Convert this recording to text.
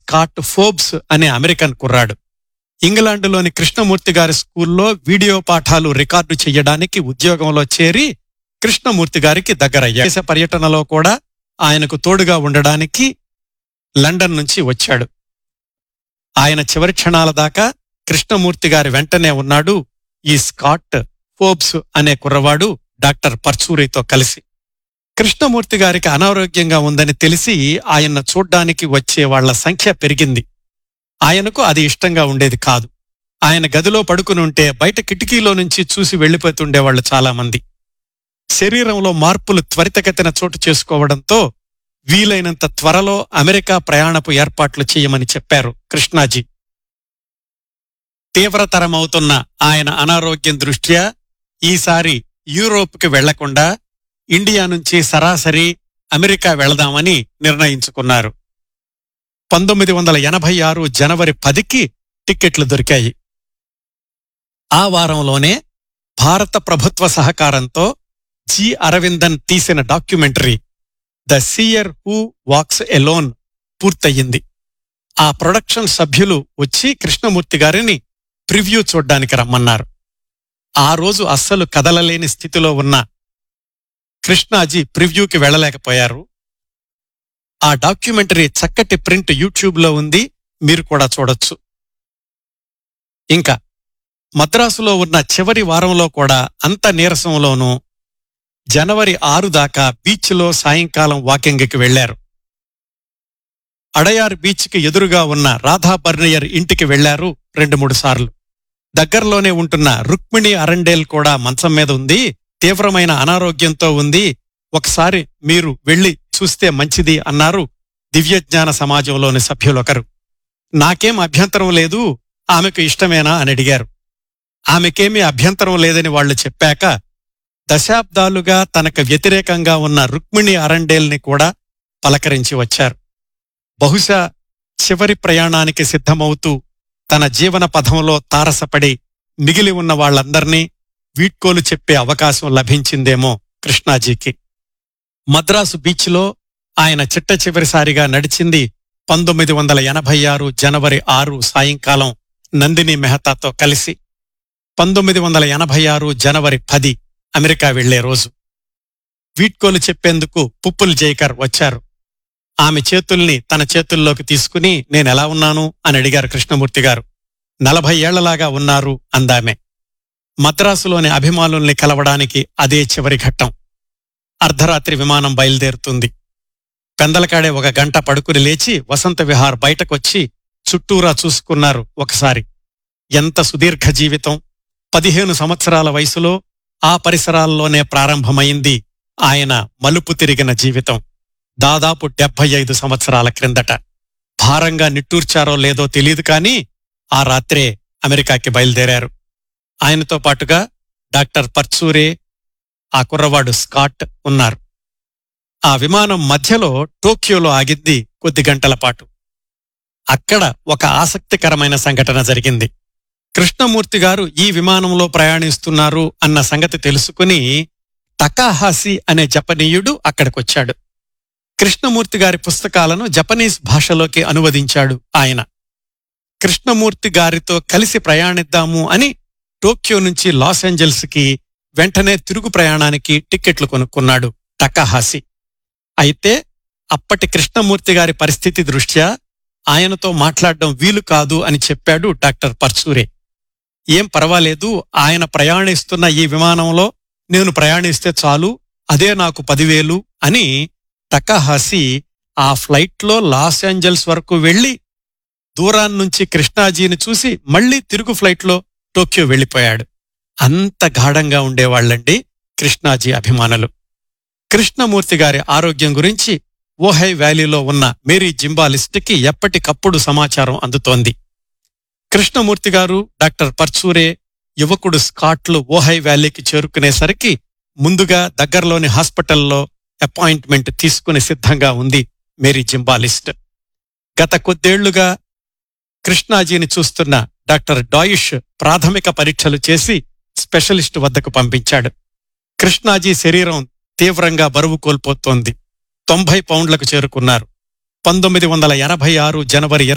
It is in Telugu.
స్కాట్ ఫోబ్స్ అనే అమెరికన్ కుర్రాడు ఇంగ్లాండులోని కృష్ణమూర్తి గారి స్కూల్లో వీడియో పాఠాలు రికార్డు చేయడానికి ఉద్యోగంలో చేరి కృష్ణమూర్తి గారికి దగ్గరయ్యాడు దేశ పర్యటనలో కూడా ఆయనకు తోడుగా ఉండడానికి లండన్ నుంచి వచ్చాడు ఆయన చివరి క్షణాల దాకా కృష్ణమూర్తి గారి వెంటనే ఉన్నాడు ఈ స్కాట్ ఫోబ్స్ అనే కుర్రవాడు డాక్టర్ పర్చూరితో కలిసి కృష్ణమూర్తి గారికి అనారోగ్యంగా ఉందని తెలిసి ఆయన చూడ్డానికి వచ్చే వాళ్ల సంఖ్య పెరిగింది ఆయనకు అది ఇష్టంగా ఉండేది కాదు ఆయన గదిలో పడుకుని ఉంటే బయట కిటికీలో నుంచి చూసి వెళ్లిపోతుండేవాళ్లు చాలామంది శరీరంలో మార్పులు త్వరితగతిన చోటు చేసుకోవడంతో వీలైనంత త్వరలో అమెరికా ప్రయాణపు ఏర్పాట్లు చేయమని చెప్పారు కృష్ణాజీ తీవ్రతరమవుతున్న ఆయన అనారోగ్యం దృష్ట్యా ఈసారి యూరోప్కి వెళ్లకుండా ఇండియా నుంచి సరాసరి అమెరికా వెళదామని నిర్ణయించుకున్నారు పంతొమ్మిది వందల ఎనభై ఆరు జనవరి పదికి టిక్కెట్లు దొరికాయి ఆ వారంలోనే భారత ప్రభుత్వ సహకారంతో జి అరవిందన్ తీసిన documentary the seer who walks alone పూర్తయింది ఆ ప్రొడక్షన్ సభ్యులు వచ్చి కృష్ణమూర్తి గారిని ప్రివ్యూ చూడ్డానికి రమ్మన్నారు ఆ రోజు అస్సలు కదలలేని స్థితిలో ఉన్న కృష్ణాజీ ప్రివ్యూకి వెళ్ళలేకపోయారు ఆ డాక్యుమెంటరీ చక్కటి ప్రింట్ యూట్యూబ్లో ఉంది మీరు కూడా చూడొచ్చు ఇంకా మద్రాసులో ఉన్న చివరి వారంలో కూడా అంత నీరసంలోనూ జనవరి ఆరు దాకా బీచ్లో సాయంకాలం వాకింగ్కి వెళ్లారు అడయార్ బీచ్కి ఎదురుగా ఉన్న రాధా బర్నియర్ ఇంటికి వెళ్లారు రెండు మూడు సార్లు దగ్గరలోనే ఉంటున్న రుక్మిణి అరండేల్ కూడా మంచం మీద ఉంది తీవ్రమైన అనారోగ్యంతో ఉంది ఒకసారి మీరు వెళ్లి చూస్తే మంచిది అన్నారు దివ్యజ్ఞాన సమాజంలోని సభ్యులొకరు నాకేం అభ్యంతరం లేదు ఆమెకు ఇష్టమేనా అని అడిగారు ఆమెకేమీ అభ్యంతరం లేదని వాళ్లు చెప్పాక దశాబ్దాలుగా తనకు వ్యతిరేకంగా ఉన్న రుక్మిణి అరండేల్ని కూడా పలకరించి వచ్చారు బహుశా చివరి ప్రయాణానికి సిద్ధమవుతూ తన జీవన పథంలో తారసపడి మిగిలి ఉన్న వాళ్లందర్నీ వీడ్కోలు చెప్పే అవకాశం లభించిందేమో కృష్ణాజీకి మద్రాసు బీచ్లో ఆయన చిట్ట చివరిసారిగా నడిచింది పంతొమ్మిది వందల ఎనభై ఆరు జనవరి ఆరు సాయంకాలం నందిని మెహతాతో కలిసి పంతొమ్మిది వందల ఎనభై ఆరు జనవరి పది అమెరికా వెళ్లే రోజు వీడ్కోలు చెప్పేందుకు పుప్పుల్ జైకర్ వచ్చారు ఆమె చేతుల్ని తన చేతుల్లోకి తీసుకుని నేనెలా ఉన్నాను అని అడిగారు కృష్ణమూర్తి గారు నలభై ఏళ్లలాగా ఉన్నారు అందామె మద్రాసులోని అభిమానుల్ని కలవడానికి అదే చివరి ఘట్టం అర్ధరాత్రి విమానం బయలుదేరుతుంది పెందలకాడే ఒక గంట పడుకుని లేచి వసంత విహార్ బయటకొచ్చి చుట్టూరా చూసుకున్నారు ఒకసారి ఎంత సుదీర్ఘ జీవితం పదిహేను సంవత్సరాల వయసులో ఆ పరిసరాల్లోనే ప్రారంభమైంది ఆయన మలుపు తిరిగిన జీవితం దాదాపు డెబ్బై ఐదు సంవత్సరాల క్రిందట భారంగా నిట్టూర్చారో లేదో తెలియదు కానీ ఆ రాత్రే అమెరికాకి బయలుదేరారు ఆయనతో పాటుగా డాక్టర్ పర్చూరే ఆ కుర్రవాడు స్కాట్ ఉన్నారు ఆ విమానం మధ్యలో టోక్యోలో ఆగింది కొద్ది గంటల పాటు అక్కడ ఒక ఆసక్తికరమైన సంఘటన జరిగింది కృష్ణమూర్తి గారు ఈ విమానంలో ప్రయాణిస్తున్నారు అన్న సంగతి తెలుసుకుని టకాహాసి అనే జపనీయుడు అక్కడికొచ్చాడు కృష్ణమూర్తి గారి పుస్తకాలను జపనీస్ భాషలోకి అనువదించాడు ఆయన కృష్ణమూర్తి గారితో కలిసి ప్రయాణిద్దాము అని టోక్యో నుంచి లాస్ ఏంజల్స్కి వెంటనే తిరుగు ప్రయాణానికి టిక్కెట్లు కొనుక్కున్నాడు టకాహాసి అయితే అప్పటి కృష్ణమూర్తి గారి పరిస్థితి దృష్ట్యా ఆయనతో మాట్లాడడం వీలు కాదు అని చెప్పాడు డాక్టర్ పర్చూరే ఏం పర్వాలేదు ఆయన ప్రయాణిస్తున్న ఈ విమానంలో నేను ప్రయాణిస్తే చాలు అదే నాకు పదివేలు అని టకాహాసి ఆ ఫ్లైట్లో లాస్ ఏంజల్స్ వరకు వెళ్లి దూరాన్నుంచి కృష్ణాజీని చూసి మళ్లీ తిరుగు ఫ్లైట్లో టోక్యో వెళ్లిపోయాడు అంత గాఢంగా ఉండేవాళ్లండి కృష్ణాజీ అభిమానులు కృష్ణమూర్తి గారి ఆరోగ్యం గురించి ఓహై వ్యాలీలో ఉన్న మేరీ జింబాలిస్ట్కి ఎప్పటికప్పుడు సమాచారం అందుతోంది కృష్ణమూర్తి గారు డాక్టర్ పర్చూరే యువకుడు స్కాట్లు ఓహై వ్యాలీకి చేరుకునేసరికి ముందుగా దగ్గరలోని హాస్పిటల్లో అపాయింట్మెంట్ తీసుకుని సిద్ధంగా ఉంది మేరీ జింబాలిస్ట్ గత కొద్దేళ్లుగా కృష్ణాజీని చూస్తున్న డాక్టర్ డాయిష్ ప్రాథమిక పరీక్షలు చేసి స్పెషలిస్ట్ వద్దకు పంపించాడు కృష్ణాజీ శరీరం తీవ్రంగా బరువు కోల్పోతోంది తొంభై పౌండ్లకు చేరుకున్నారు పంతొమ్మిది వందల ఎనభై ఆరు జనవరి